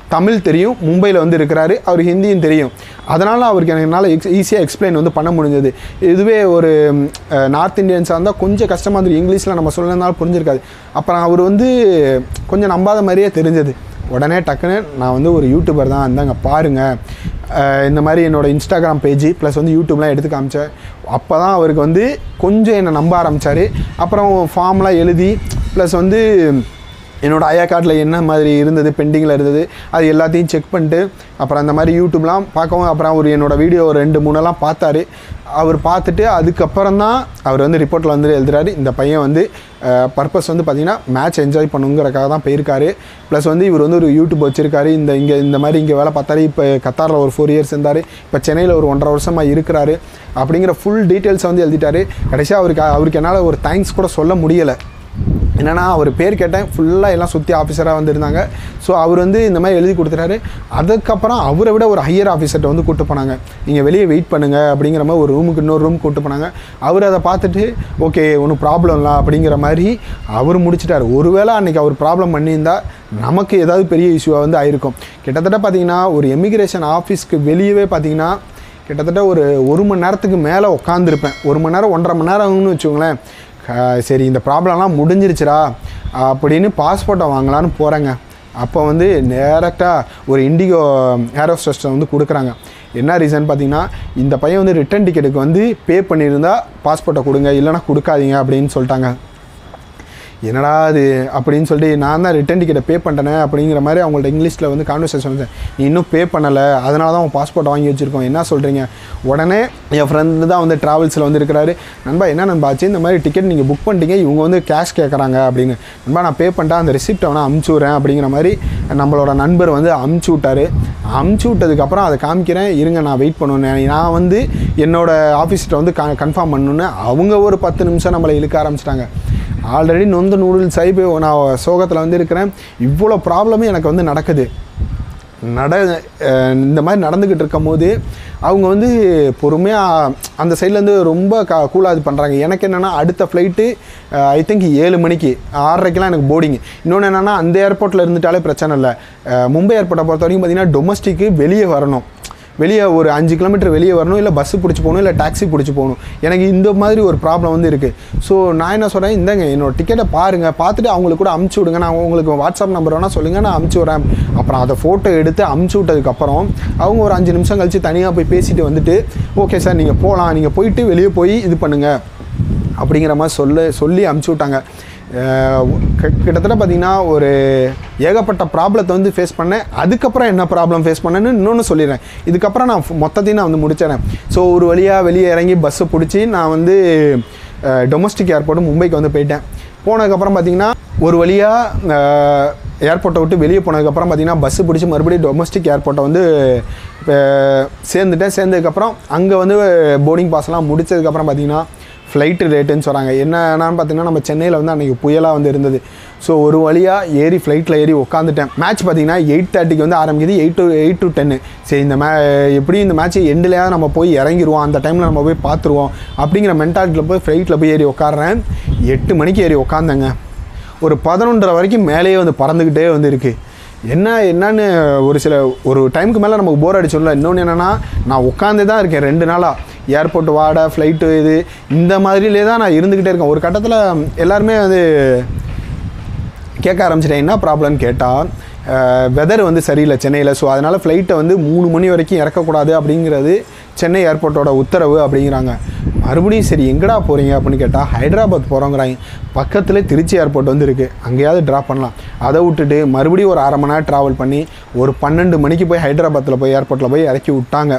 தமிழ் தெரியும் மும்பையில் வந்து இருக்கிறாரு அவர் ஹிந்தியும் தெரியும் அதனால் அவருக்கு எனக்கு என்னால் எக்ஸ் ஈஸியாக எக்ஸ்பிளைன் வந்து பண்ண முடிஞ்சது இதுவே ஒரு நார்த் இந்தியன்ஸாக இருந்தால் கொஞ்சம் கஷ்டமாக இருந்தது இங்கிலீஷில் நம்ம சொல்லனாலும் புரிஞ்சிருக்காது அப்புறம் அவர் வந்து கொஞ்சம் நம்பாத மாதிரியே தெரிஞ்சது உடனே டக்குன்னு நான் வந்து ஒரு யூடியூபர் தான் இருந்தாங்க பாருங்கள் அஹ் இந்த மாதிரி என்னோடய இன்ஸ்டாகிராம் பேஜ் ப்ளஸ் வந்து யூடியூப்லாம் எடுத்து காமிச்சேன் அப்போ தான் அவருக்கு வந்து கொஞ்சம் என்னை நம்ப ஆரம்பித்தார் அப்புறம் ஃபார்ம்லாம் எழுதி ப்ளஸ் வந்து என்னோட ஐயா கார்டில் என்ன மாதிரி இருந்தது பெண்டிங்கில் இருந்தது அது எல்லாத்தையும் செக் பண்ணிட்டு அப்புறம் அந்த மாதிரி யூடியூப்லாம் பார்க்கவும் அப்புறம் அவர் என்னோட வீடியோ ஒரு ரெண்டு மூணெல்லாம் பார்த்தாரு அவர் பார்த்துட்டு அதுக்கப்புறம் தான் அவர் வந்து ரிப்போர்ட்டில் வந்து எழுதுறாரு இந்த பையன் வந்து பர்பஸ் வந்து பார்த்திங்கன்னா மேட்ச் என்ஜாய் பண்ணுங்கிறக்காக தான் போயிருக்காரு ப்ளஸ் வந்து இவர் வந்து ஒரு யூடியூப் வச்சுருக்காரு இந்த இங்கே இந்த மாதிரி இங்கே வேலை பார்த்தாரு இப்போ கத்தாரில் ஒரு ஃபோர் இயர்ஸ் இருந்தார் இப்போ சென்னையில் ஒரு ஒன்றரை வருஷமாக இருக்கிறாரு அப்படிங்கிற ஃபுல் டீட்டெயில்ஸை வந்து எழுதிட்டாரு கடைசியாக அவருக்கு அவருக்கு என்னால் ஒரு தேங்க்ஸ் கூட சொல்ல முடியலை என்னன்னா அவர் பேர் கேட்டேன் ஃபுல்லாக எல்லாம் சுற்றி ஆஃபீஸராக வந்திருந்தாங்க ஸோ அவர் வந்து இந்த மாதிரி எழுதி கொடுத்துட்டாரு அதுக்கப்புறம் அவரை விட ஒரு ஹையர் ஆஃபீஸர்கிட்ட வந்து கூட்டு போனாங்க நீங்கள் வெளியே வெயிட் பண்ணுங்கள் அப்படிங்கிற மாதிரி ஒரு ரூமுக்கு இன்னொரு ரூம் கூட்டு போனாங்க அவர் அதை பார்த்துட்டு ஓகே ஒன்றும் ப்ராப்ளம் இல்லை அப்படிங்கிற மாதிரி அவர் முடிச்சிட்டார் ஒருவேளை அன்றைக்கி அவர் ப்ராப்ளம் பண்ணியிருந்தா நமக்கு ஏதாவது பெரிய இஷ்யூவாக வந்து ஆயிருக்கும் கிட்டத்தட்ட பார்த்தீங்கன்னா ஒரு எமிக்ரேஷன் ஆஃபீஸ்க்கு வெளியவே பார்த்தீங்கன்னா கிட்டத்தட்ட ஒரு ஒரு மணி நேரத்துக்கு மேலே உட்காந்துருப்பேன் ஒரு மணி நேரம் ஒன்றரை மணி நேரம்னு வச்சுக்கோங்களேன் க- சரி இந்த ப்ராப்ளம்லாம் முடிஞ்சிருச்சுடா அப்படின்னு பாஸ்போர்ட்டை வாங்கலான்னு போகிறேங்க அப்போ வந்து டேரெக்டாக ஒரு இண்டிகோ ஏரோஸ்டஸ்ட்டை வந்து கொடுக்குறாங்க என்ன ரீசன் பார்த்தீங்கன்னா இந்த பையன் வந்து ரிட்டர்ன் டிக்கெட்டுக்கு வந்து பே பண்ணியிருந்தா பாஸ்போர்ட்டை கொடுங்க இல்லைன்னா கொடுக்காதீங்க அப்படின்னு சொல்லிட்டாங்க என்னடா அது அப்படின்னு சொல்லிட்டு நான் தான் ரிட்டர்ன் டிக்கெட்டை பே பண்ணிட்டேனே அப்படிங்கிற மாதிரி அவங்கள்ட்ட இங்கிலீஷில் வந்து கான்வர்சேஷன் வந்தேன் நீ இன்னும் பே பண்ணலை அதனால தான் உன் பாஸ்போர்ட் வாங்கி வச்சுருக்கோம் என்ன சொல்கிறீங்க உடனே என் ஃப்ரெண்டு தான் வந்து ட்ராவல்ஸில் வந்து இருக்கிறாரு நண்பா என்ன நண்பா ஆச்சு இந்த மாதிரி டிக்கெட் நீங்கள் புக் பண்ணிட்டீங்க இவங்க வந்து கேஷ் கேட்குறாங்க அப்படின்னு நண்பா நான் பே பண்ணிட்டேன் அந்த ரிசிப்ட் அவனை அமுச்சு விட்றேன் அப்படிங்கிற மாதிரி நம்மளோட நண்பர் வந்து அமுச்சு விட்டாரு அமுச்சு விட்டதுக்கப்புறம் அதை காமிக்கிறேன் இருங்க நான் வெயிட் பண்ணுவேன் நான் வந்து என்னோட ஆஃபீஸ்கிட்ட வந்து கன்ஃபார்ம் பண்ணணுன்னு அவங்க ஒரு பத்து நிமிஷம் நம்மளை இழுக்க ஆரம்பிச்சிட்டாங்க ஆல்ரெடி நொந்து நூடுல்ஸ் ஆகி போய் நான் சோகத்தில் வந்து இருக்கிறேன் இவ்வளோ ப்ராப்ளமே எனக்கு வந்து நடக்குது நட அஹ் இந்த மாதிரி நடந்துக்கிட்டு இருக்கும் போது அவங்க வந்து பொறுமையாக அந்த சைட்லேருந்து ரொம்ப க கூலாக இது பண்ணுறாங்க எனக்கு என்னென்னா அடுத்த ஃப்ளைட்டு ஐ திங்க் ஏழு மணிக்கு ஆறரைக்கெலாம் எனக்கு போர்டிங் இன்னொன்று என்னென்னா அந்த ஏர்போர்ட்டில் இருந்துட்டாலே பிரச்சனை இல்லை அஹ் மும்பை ஏர்போர்ட்டை பொறுத்த வரைக்கும் பார்த்தீங்கன்னா டொமஸ்டிக்கு வெளியே வரணும் வெளியே ஒரு அஞ்சு கிலோமீட்டர் வெளியே வரணும் இல்லை பஸ்ஸு பிடிச்சி போகணும் இல்லை டாக்ஸி பிடிச்சி போகணும் எனக்கு இந்த மாதிரி ஒரு ப்ராப்ளம் வந்து இருக்குது ஸோ நான் என்ன சொல்கிறேன் இந்தாங்க என்னோட டிக்கெட்டை பாருங்கள் பார்த்துட்டு அவங்களுக்கு கூட அமுச்சு விடுங்க நான் உங்களுக்கு வாட்ஸ்அப் நம்பர் வேணால் சொல்லுங்கள் நான் அமுச்சு விட்றேன் அப்புறம் அதை ஃபோட்டோ எடுத்து அமுச்சு விட்டதுக்கப்புறம் அவங்க ஒரு அஞ்சு நிமிஷம் கழித்து தனியாக போய் பேசிட்டு வந்துட்டு ஓகே சார் நீங்கள் போகலாம் நீங்கள் போயிட்டு வெளியே போய் இது பண்ணுங்கள் அப்படிங்கிற மாதிரி சொல்ல சொல்லி அமுச்சு விட்டாங்க அஹ் கி- கிட்டத்தட்ட பார்த்தீங்கன்னா ஒரு ஏகப்பட்ட ப்ராப்ளத்தை வந்து ஃபேஸ் பண்ணேன் அதுக்கப்புறம் என்ன ப்ராப்ளம் ஃபேஸ் பண்ணேன்னு இன்னொன்று சொல்லிடுறேன் இதுக்கப்புறம் நான் ஃபு- மொத்தத்தையும் நான் வந்து முடிச்சிடறேன் ஸோ ஒரு வழியாக வெளியே இறங்கி பஸ்ஸை பிடிச்சி நான் வந்து டொமஸ்டிக் ஏர்போர்ட் மும்பைக்கு வந்து போயிட்டேன் போனதுக்கப்புறம் பார்த்தீங்கன்னா ஒரு வழியாக ஏர்போர்ட்டை விட்டு வெளியே போனதுக்கப்புறம் பார்த்தீங்கன்னா பஸ்ஸு பிடிச்சி மறுபடியும் டொமஸ்டிக் ஏர்போர்ட்டை வந்து அஹ், சேர்ந்துட்டேன் சேர்ந்ததுக்கப்புறம் அங்கே வந்து போர்டிங் பாஸ்லாம் முடிச்சதுக்கப்புறம் பார்த்தீங்கன்னா ஃப்ளைட்டு ரேட்டுன்னு சொல்கிறாங்க என்னன்னு பார்த்தீங்கன்னா நம்ம சென்னையில் வந்து அன்றைக்கி புயலாக வந்து இருந்தது ஸோ ஒரு வழியாக ஏறி ஃப்ளைட்டில் ஏறி உட்காந்துட்டேன் மேட்ச் பார்த்தீங்கன்னா எயிட் தேர்ட்டிக்கு வந்து ஆரம்பிக்குது எயிட் டு எயிட் டு டென்னு சரி இந்த மே எப்படி இந்த மேட்ச் எண்டுலையாவது நம்ம போய் இறங்கிடுவோம் அந்த டைமில் நம்ம போய் பார்த்துருவோம் அப்படிங்கிற மென்டாலிட்டியில் போய் ஃப்ளைட்டில் போய் ஏறி உட்காடுறேன் எட்டு மணிக்கு ஏறி உட்காந்தேங்க ஒரு பதினொன்றரை வரைக்கும் மேலேயே வந்து பறந்துக்கிட்டே வந்து இருக்குது என்ன என்னன்னு ஒரு சில ஒரு டைமுக்கு மேலே நமக்கு போர் அடிச்சோம்ல இன்னொன்று என்னென்னா நான் உட்காந்தே தான் இருக்கேன் ரெண்டு நாளாக ஏர்போர்ட் வாடை ஃப்ளைட்டு இது இந்த மாதிரிலே தான் நான் இருந்துக்கிட்டே இருக்கேன் ஒரு கட்டத்தில் எல்லாருமே வந்து கேட்க ஆரம்பிச்சிட்டேன் என்ன ப்ராப்ளம்னு கேட்டால் வெதர் வந்து சரியில்லை சென்னையில் ஸோ அதனால் ஃப்ளைட்டை வந்து மூணு மணி வரைக்கும் இறக்கக்கூடாது அப்படிங்கிறது சென்னை ஏர்போர்ட்டோட உத்தரவு அப்படிங்கிறாங்க மறுபடியும் சரி எங்கடா போகிறீங்க அப்படின்னு கேட்டால் ஹைதராபாத் போகிறோங்கிறாங்க பக்கத்தில் திருச்சி ஏர்போர்ட் வந்து இருக்குது அங்கேயாவது ட்ராப் பண்ணலாம் அதை விட்டுட்டு மறுபடியும் ஒரு அரை மணி நேரம் ட்ராவல் பண்ணி ஒரு பன்னெண்டு மணிக்கு போய் ஹைதராபாத்தில் போய் ஏர்போர்ட்டில் போய் இறக்கி விட்டாங்க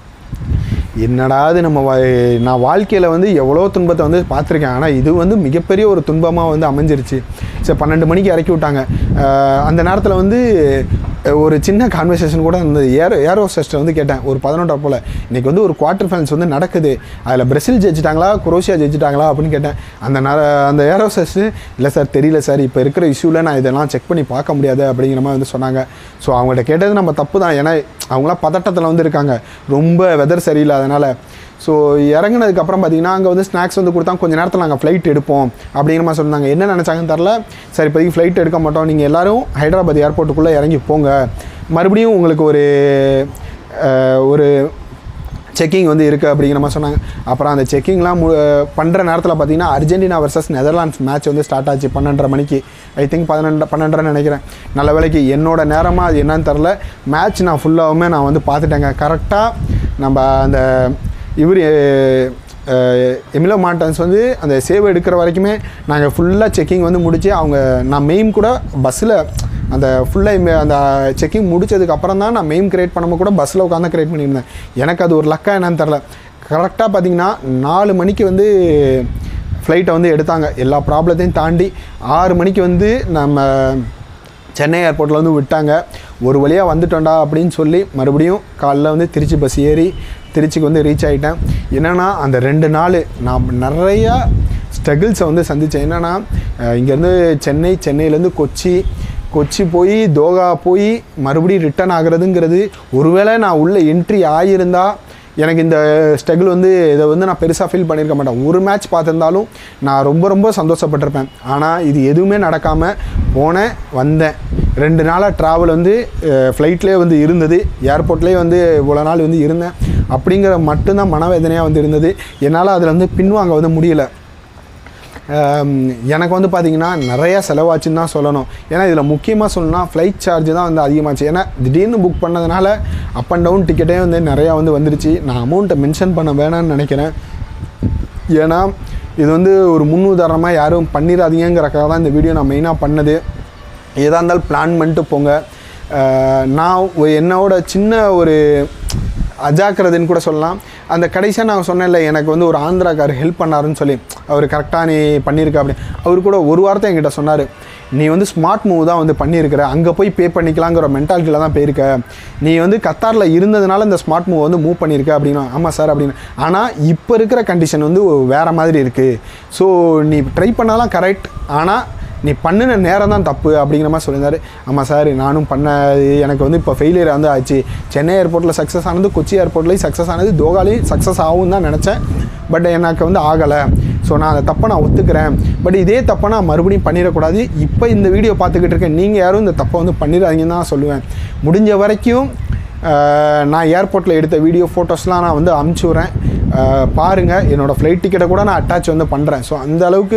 என்னடா இது நம்ம வா- நான் வாழ்க்கையில் வந்து எவ்வளோ துன்பத்தை வந்து பார்த்துருக்கேன் ஆனால் இது வந்து மிகப்பெரிய ஒரு துன்பமாக வந்து அமைஞ்சிருச்சு சரி பன்னெண்டு மணிக்கு இறக்கி விட்டாங்க அஹ் அந்த நேரத்தில் வந்து அஹ் ஒரு சின்ன கான்வர்சேஷன் கூட அந்த ஏரோ ஏரோ செஸ்ட்டை வந்து கேட்டேன் ஒரு பதினொன்றரை போல் இன்றைக்கி வந்து ஒரு குவார்ட்டர் ஃபைனல்ஸ் வந்து நடக்குது அதில் பிரசில் ஜெயிச்சிட்டாங்களா குரோஷியா ஜெயிச்சிட்டாங்களா அப்படின்னு கேட்டேன் அந்த ந அந்த ஏரோ செஸ்ட்டு இல்லை சார் தெரியல சார் இப்போ இருக்கிற இஷ்யூவில் நான் இதெல்லாம் செக் பண்ணி பார்க்க முடியாது அப்படிங்கிற மாதிரி வந்து சொன்னாங்க ஸோ அவங்கள்ட்ட கேட்டது நம்ம தப்பு தான் ஏன்னா அவங்களாம் பதட்டத்தில் வந்து இருக்காங்க ரொம்ப வெதர் சரியில்லை அதனால் ஸோ இறங்குனதுக்கப்புறம் பார்த்தீங்கன்னா அங்கே வந்து ஸ்நாக்ஸ் வந்து கொடுத்தா கொஞ்சம் நேரத்தில் நாங்கள் ஃப்ளைட் எடுப்போம் அப்படிங்கிற மாதிரி சொன்னாங்க என்ன நினச்சாங்கன்னு தெரில சரி இப்போதைக்கு ஃப்ளைட் எடுக்க மாட்டோம் நீங்கள் எல்லாரும் ஹைதராபாத் ஏர்போர்ட்டுக்குள்ளே இறங்கி போங்க மறுபடியும் உங்களுக்கு ஒரு அஹ், ஒரு செக்கிங் வந்து இருக்குது அப்படிங்கிற மாதிரி சொன்னாங்க அப்புறம் அந்த செக்கிங்லாம் மு பண்ணுற நேரத்தில் பார்த்தீங்கன்னா அர்ஜென்டினா வர்சஸ் நெதர்லாண்ட்ஸ் மேட்ச் வந்து ஸ்டார்ட் ஆச்சு பன்னெண்டரை மணிக்கு ஐ திங்க் பதினெண்டு பன்னெண்டரை நினைக்கிறேன் நல்ல வேலைக்கு என்னோட நேரமாக அது என்னன்னு தெரில மேட்ச் நான் ஃபுல்லாகவுமே நான் வந்து பார்த்துட்டேங்க கரெக்டாக நம்ம அந்த இவர் எமிலோ மார்டன்ஸ் வந்து அந்த சேவ் எடுக்கிற வரைக்குமே நாங்கள் ஃபுல்லாக செக்கிங் வந்து முடிச்சு அவங்க நான் மெயின் கூட பஸ்ஸில் அந்த ஃபுல்லாக அந்த செக்கிங் முடிச்சதுக்கு அப்புறம் தான் நான் மெயின் கிரியேட் பண்ணும்போது கூட பஸ்ஸில் உட்காந்து கிரியேட் பண்ணியிருந்தேன் எனக்கு அது ஒரு லக்கா என்னன்னு தெரில கரெக்டாக பார்த்தீங்கன்னா நாலு மணிக்கு வந்து ஃப்ளைட்டை வந்து எடுத்தாங்க எல்லா ப்ராப்ளத்தையும் தாண்டி ஆறு மணிக்கு வந்து நம்ம சென்னை ஏர்போர்ட்டில் வந்து விட்டாங்க ஒரு வழியாக வந்துட்டோண்டா அப்படின்னு சொல்லி மறுபடியும் காலைல வந்து திருச்சி பஸ் ஏறி திருச்சிக்கு வந்து ரீச் ஆகிட்டேன் என்னென்னா அந்த ரெண்டு நாள் நான் நிறையா ஸ்ட்ரகிள்ஸை வந்து சந்தித்தேன் என்னென்னா இங்கேருந்து சென்னை சென்னையிலேருந்து கொச்சி கொச்சி போய் தோகா போய் மறுபடியும் ரிட்டர்ன் ஆகுறதுங்கிறது ஒருவேளை நான் உள்ளே என்ட்ரி ஆகியிருந்தா எனக்கு இந்த ஸ்ட்ரகிள் வந்து இதை வந்து நான் பெருசாக ஃபீல் பண்ணியிருக்க மாட்டேன் ஒரு மேட்ச் பார்த்துருந்தாலும் நான் ரொம்ப ரொம்ப சந்தோஷப்பட்டிருப்பேன் ஆனால் இது எதுவுமே நடக்காமல் போனேன் வந்தேன் ரெண்டு நாளாக ட்ராவல் வந்து ஃப்ளைட்லேயே வந்து இருந்தது ஏர்போர்ட்லேயே வந்து இவ்வளோ நாள் வந்து இருந்தேன் அப்படிங்கிற மட்டும்தான் மனவேதனையாக வந்து இருந்தது என்னால் அதில் வந்து பின்வாங்க வந்து முடியல ஆம், எனக்கு வந்து பார்த்திங்கன்னா நிறையா செலவாச்சுன்னு தான் சொல்லணும் ஏன்னா இதில் முக்கியமாக சொல்லணும்னா ஃப்ளைட் சார்ஜ் தான் வந்து அதிகமாச்சு ஏன்னா திடீர்னு புக் பண்ணதுனால அப் அண்ட் டவுன் டிக்கெட்டே வந்து நிறையா வந்து வந்துருச்சு நான் அமௌண்ட்டை மென்ஷன் பண்ண வேணாம்னு நினைக்கிறேன் ஏன்னா இது வந்து ஒரு முன்னுதாரணமாக யாரும் பண்ணிடாதீங்கிறக்காக தான் இந்த வீடியோ நான் மெயினாக பண்ணது எதாக இருந்தாலும் பிளான் பண்ணிட்டு போங்க அஹ் நான் ஒ- என்னோட சின்ன ஒரு அஜாக்கிரதைன்னு கூட சொல்லலாம் அந்த கடைசியாக நான் சொன்னேன்ல எனக்கு வந்து ஒரு ஆந்திராக்கார் ஹெல்ப் பண்ணாருன்னு சொல்லி அவர் கரெக்டாக நீ பண்ணியிருக்க அப்படி அவர் கூட ஒரு வாரத்தை என்கிட்ட சொன்னார் நீ வந்து ஸ்மார்ட் மூவ் தான் வந்து பண்ணியிருக்கிற அங்கே போய் பே பண்ணிக்கலாங்கிற மென்டாலிட்டியில் தான் போயிருக்க நீ வந்து கத்தாரில் இருந்ததுனால இந்த ஸ்மார்ட் மூவ் வந்து மூவ் பண்ணியிருக்க அப்படின்னா ஆமாம் சார் அப்படின்னு ஆனால் இப்போ இருக்கிற கண்டிஷன் வந்து வேறு மாதிரி இருக்குது ஸோ நீ ட்ரை பண்ணாலாம் கரெக்ட் ஆனால் நீ பண்ணின நேரம் தான் தப்பு அப்படிங்கிற மாதிரி சொல்லியிருந்தாரு ஆமாம் சார் நானும் பண்ண எனக்கு வந்து இப்போ ஃபெயிலியர் வந்து ஆச்சு சென்னை ஏர்போர்ட்டில் சக்ஸஸ் ஆனது கொச்சி ஏர்போர்ட்லேயும் சக்ஸஸ் ஆனது தோகாலையும் சக்ஸஸ் ஆகும் தான் நினச்சேன் பட் எனக்கு வந்து ஆகலை ஸோ நான் அந்த தப்பை நான் ஒத்துக்கிறேன் பட் இதே தப்பை நான் மறுபடியும் பண்ணிடக்கூடாது இப்போ இந்த வீடியோ பார்த்துக்கிட்டு இருக்கேன் நீங்கள் யாரும் இந்த தப்பை வந்து பண்ணிடாதீங்கன்னு தான் சொல்லுவேன் முடிஞ்ச வரைக்கும் ஆஹ், நான் ஏர்போர்ட்டில் எடுத்த வீடியோ ஃபோட்டோஸ்லாம் நான் வந்து அமுச்சு விட்றேன் பாருங்கள் என்னோடய ஃப்ளைட் டிக்கெட்டை கூட நான் அட்டாச் வந்து பண்ணுறேன் ஸோ அந்த அளவுக்கு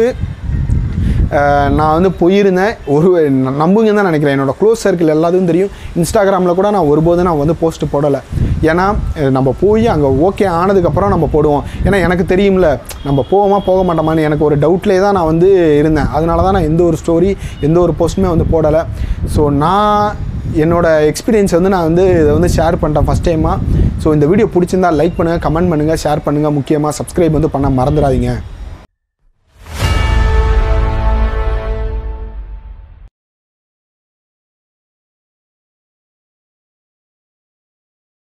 அஹ் நான் வந்து போயிருந்தேன் ஒரு ந- நம்புங்கன்னு தான் நினைக்கிறேன் என்னோட க்ளோஸ் சர்க்கிள் எல்லாத்துக்கும் தெரியும் இன்ஸ்டாகிராமில் கூட நான் ஒருபோதும் நான் வந்து போஸ்ட் போடலை ஏன்னா அஹ் நம்ம போய் அங்கே ஓகே ஆனதுக்கப்புறம் நம்ம போடுவோம் ஏன்னா எனக்கு தெரியும்ல நம்ம போவோமா போக மாட்டோமான்னு எனக்கு ஒரு டவுட்லேயே தான் நான் வந்து இருந்தேன் அதனால தான் நான் எந்த ஒரு ஸ்டோரி எந்த ஒரு போஸ்ட்டுமே வந்து போடலை ஸோ நான் என்னோட எக்ஸ்பீரியன்ஸ் வந்து நான் வந்து இதை வந்து ஷேர் பண்ணிட்டேன் ஃபஸ்ட் டைமாக ஸோ இந்த வீடியோ பிடிச்சிருந்தா லைக் பண்ணுங்கள் கமெண்ட் பண்ணுங்கள் ஷேர் பண்ணுங்கள் முக்கியமாக சப்ஸ்கிரைப் வந்து பண்ண மறந்துடாதீங்க